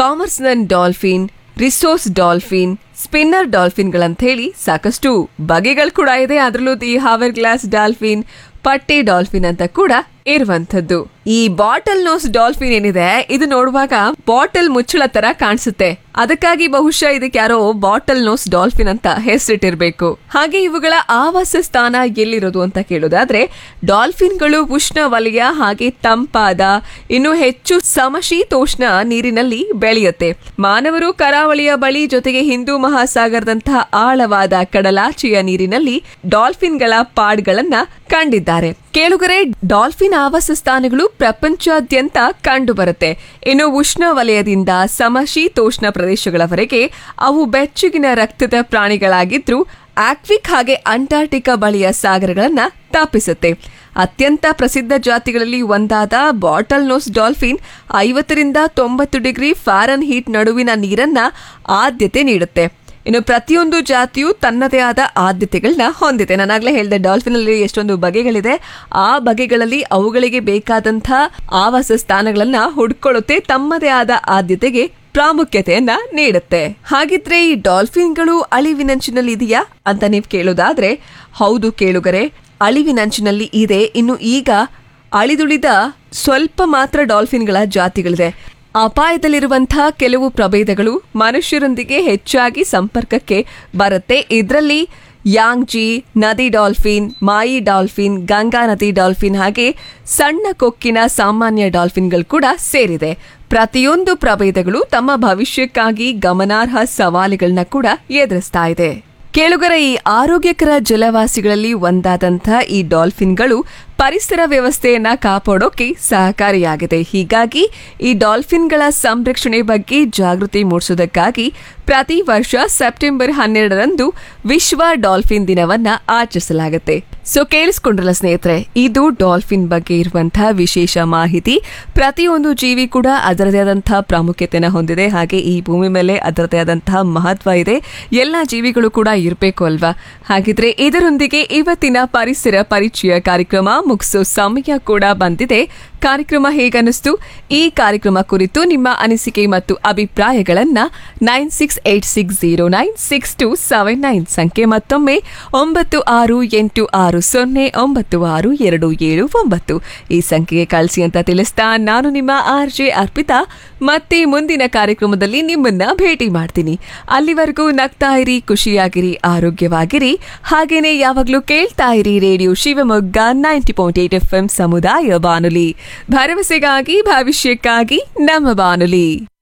ಕಾಮರ್ಸ್ನನ್ dolphin Risso's dolphin spinner ಡಾಲ್ಫಿನ್ಗಳಂತ ಹೇಳಿ ಸಾಕಷ್ಟು ಬಗೆಗಳು ಕೂಡ ಇದೆ ಅದರಲ್ಲೂ ಈ ಹಾವರ್ ಗ್ಲಾಸ್ ಡಾಲ್ಫಿನ್ ಪಟ್ಟೆ ಡಾಲ್ಫಿನ್ ಅಂತ ಕೂಡ ಇರುವಂತದ್ದು ಈ ಬಾಟಲ್ ನೋಸ್ ಡಾಲ್ಫಿನ್ ಏನಿದೆ ಇದು ನೋಡುವಾಗ ಬಾಟಲ್ ಮುಚ್ಚಳ ತರ ಕಾಣಿಸುತ್ತೆ ಅದಕ್ಕಾಗಿ ಬಹುಶಃ ಇದಕ್ಕೆ ಯಾರೋ ಬಾಟಲ್ ನೋಸ್ ಡಾಲ್ಫಿನ್ ಅಂತ ಹೆಸರಿಟ್ಟಿರ್ಬೇಕು ಹಾಗೆ ಇವುಗಳ ಆವಾಸ ಸ್ಥಾನ ಎಲ್ಲಿರೋದು ಅಂತ ಕೇಳೋದಾದ್ರೆ ಡಾಲ್ಫಿನ್ಗಳು ಉಷ್ಣ ವಲಯ ಹಾಗೆ ತಂಪಾದ ಇನ್ನು ಹೆಚ್ಚು ಸಮಶೀತೋಷ್ಣ ನೀರಿನಲ್ಲಿ ಬೆಳೆಯುತ್ತೆ ಮಾನವರು ಕರಾವಳಿಯ ಬಳಿ ಜೊತೆಗೆ ಹಿಂದೂ ಮಹಾಸಾಗರದಂತಹ ಆಳವಾದ ಕಡಲಾಚೆಯ ನೀರಿನಲ್ಲಿ ಡಾಲ್ಫಿನ್ಗಳ ಪಾಡ್ಗಳನ್ನ ಕಂಡಿದ್ದಾರೆ ಕೇಳುಗರೆ ಡಾಲ್ಫಿನ್ ಆವಾಸ ಸ್ಥಾನಗಳು ಪ್ರಪಂಚಾದ್ಯಂತ ಕಂಡು ಬರುತ್ತೆ ಇನ್ನು ಉಷ್ಣ ವಲಯದಿಂದ ಸಮಶೀತೋಷ್ಣ ಪ್ರದೇಶಗಳವರೆಗೆ ಅವು ಬೆಚ್ಚಗಿನ ರಕ್ತದ ಪ್ರಾಣಿಗಳಾಗಿದ್ರೂ ಆಕ್ವಿಕ್ ಹಾಗೆ ಅಂಟಾರ್ಟಿಕಾ ಬಳಿಯ ಸಾಗರಗಳನ್ನ ತಪ್ಪಿಸುತ್ತೆ ಅತ್ಯಂತ ಪ್ರಸಿದ್ಧ ಜಾತಿಗಳಲ್ಲಿ ಒಂದಾದ ಬಾಟಲ್ ನೋಸ್ ಡಾಲ್ಫಿನ್ ಐವತ್ತರಿಂದ ತೊಂಬತ್ತು ಡಿಗ್ರಿ ಫ್ಯಾರನ್ ಹೀಟ್ ನಡುವಿನ ನೀರನ್ನ ಆದ್ಯತೆ ನೀಡುತ್ತೆ ಇನ್ನು ಪ್ರತಿಯೊಂದು ಜಾತಿಯು ತನ್ನದೇ ಆದ ಆದ್ಯತೆಗಳನ್ನ ಹೊಂದಿದೆ ನಾನಾಗ್ಲೇ ಹೇಳಿದೆ ಡಾಲ್ಫಿನ್ ಅಲ್ಲಿ ಎಷ್ಟೊಂದು ಬಗೆಗಳಿದೆ ಆ ಬಗೆಗಳಲ್ಲಿ ಅವುಗಳಿಗೆ ಬೇಕಾದಂಥ ಆವಾಸ ಸ್ಥಾನಗಳನ್ನ ಹುಡ್ಕೊಳ್ಳುತ್ತೆ ತಮ್ಮದೇ ಆದ ಆದ್ಯತೆಗೆ ಪ್ರಾಮುಖ್ಯತೆಯನ್ನ ನೀಡುತ್ತೆ ಹಾಗಿದ್ರೆ ಈ ಡಾಲ್ಫಿನ್ಗಳು ಅಳಿವಿನಂಚಿನಲ್ಲಿ ಇದೆಯಾ ಅಂತ ನೀವು ಕೇಳೋದಾದ್ರೆ ಹೌದು ಕೇಳುಗರೆ ಅಳಿವಿನಂಚಿನಲ್ಲಿ ಇದೆ ಇನ್ನು ಈಗ ಅಳಿದುಳಿದ ಸ್ವಲ್ಪ ಮಾತ್ರ ಡಾಲ್ಫಿನ್ಗಳ ಜಾತಿಗಳಿದೆ ಅಪಾಯದಲ್ಲಿರುವಂತಹ ಕೆಲವು ಪ್ರಭೇದಗಳು ಮನುಷ್ಯರೊಂದಿಗೆ ಹೆಚ್ಚಾಗಿ ಸಂಪರ್ಕಕ್ಕೆ ಬರುತ್ತೆ ಇದರಲ್ಲಿ ಯಾಂಗ್ಜಿ ನದಿ ಡಾಲ್ಫಿನ್ ಮಾಯಿ ಡಾಲ್ಫಿನ್ ಗಂಗಾ ನದಿ ಡಾಲ್ಫಿನ್ ಹಾಗೆ ಸಣ್ಣ ಕೊಕ್ಕಿನ ಸಾಮಾನ್ಯ ಡಾಲ್ಫಿನ್ಗಳು ಕೂಡ ಸೇರಿದೆ ಪ್ರತಿಯೊಂದು ಪ್ರಭೇದಗಳು ತಮ್ಮ ಭವಿಷ್ಯಕ್ಕಾಗಿ ಗಮನಾರ್ಹ ಸವಾಲುಗಳನ್ನ ಕೂಡ ಎದುರಿಸ್ತಾ ಇದೆ ಕೇಳುಗರ ಈ ಆರೋಗ್ಯಕರ ಜಲವಾಸಿಗಳಲ್ಲಿ ಒಂದಾದಂಥ ಈ ಡಾಲ್ಫಿನ್ಗಳು ಪರಿಸರ ವ್ಯವಸ್ಥೆಯನ್ನ ಕಾಪಾಡೋಕೆ ಸಹಕಾರಿಯಾಗಿದೆ ಹೀಗಾಗಿ ಈ ಡಾಲ್ಫಿನ್ಗಳ ಸಂರಕ್ಷಣೆ ಬಗ್ಗೆ ಜಾಗೃತಿ ಮೂಡಿಸೋದಕ್ಕಾಗಿ ಪ್ರತಿ ವರ್ಷ ಸೆಪ್ಟೆಂಬರ್ ಹನ್ನೆರಡರಂದು ವಿಶ್ವ ಡಾಲ್ಫಿನ್ ದಿನವನ್ನ ಆಚರಿಸಲಾಗುತ್ತೆ ಸೊ ಕೇಳಿಸ್ಕೊಂಡ್ರಲ್ಲ ಸ್ನೇಹಿತರೆ ಇದು ಡಾಲ್ಫಿನ್ ಬಗ್ಗೆ ಇರುವಂತಹ ವಿಶೇಷ ಮಾಹಿತಿ ಪ್ರತಿಯೊಂದು ಜೀವಿ ಕೂಡ ಅದರದೇ ಆದಂತಹ ಪ್ರಾಮುಖ್ಯತೆನ ಹೊಂದಿದೆ ಹಾಗೆ ಈ ಭೂಮಿ ಮೇಲೆ ಅದರದೇ ಆದಂತಹ ಮಹತ್ವ ಇದೆ ಎಲ್ಲ ಜೀವಿಗಳು ಕೂಡ ಇರಬೇಕು ಅಲ್ವಾ ಹಾಗಿದ್ರೆ ಇದರೊಂದಿಗೆ ಇವತ್ತಿನ ಪರಿಸರ ಪರಿಚಯ ಕಾರ್ಯಕ್ರಮ ಮುಗಿಸೋ ಸಮಯ ಕೂಡ ಬಂದಿದೆ ಕಾರ್ಯಕ್ರಮ ಹೇಗನ್ನಿಸ್ತು ಈ ಕಾರ್ಯಕ್ರಮ ಕುರಿತು ನಿಮ್ಮ ಅನಿಸಿಕೆ ಮತ್ತು ಅಭಿಪ್ರಾಯಗಳನ್ನ nine six eight six zero nine six two seven nine ಸಂಖ್ಯೆ ಮತ್ತೊಮ್ಮೆ ಒಂಬತ್ತು ಆರು ಎಂಟು ಆರು ಸೊನ್ನೆ ಒಂಬತ್ತು ಆರು ಎರಡು ಏಳು ಒಂಬತ್ತು ಈ ಸಂಖ್ಯೆಗೆ ಕಳಿಸಿ ಅಂತ ತಿಳಿಸ್ತಾ ನಾನು ನಿಮ್ಮ ಆರ್ ಜೆ ಅರ್ಪಿತಾ ಮತ್ತೆ ಮುಂದಿನ ಕಾರ್ಯಕ್ರಮದಲ್ಲಿ ನಿಮ್ಮನ್ನ ಭೇಟಿ ಮಾಡ್ತೀನಿ ಅಲ್ಲಿವರೆಗೂ ನಗ್ತಾ ಇರಿ ಖುಷಿಯಾಗಿರಿ ಆರೋಗ್ಯವಾಗಿರಿ ಹಾಗೇನೆ ಯಾವಾಗ್ಲೂ ಕೇಳ್ತಾ ಇರಿ radio Shivamogga ninety point eight F M ಸಮುದಾಯ ಬಾನುಲಿ ಭರವಸೆಗಾಗಿ ಭವಿಷ್ಯಕ್ಕಾಗಿ ನಮ್ಮ ಬಾನುಲಿ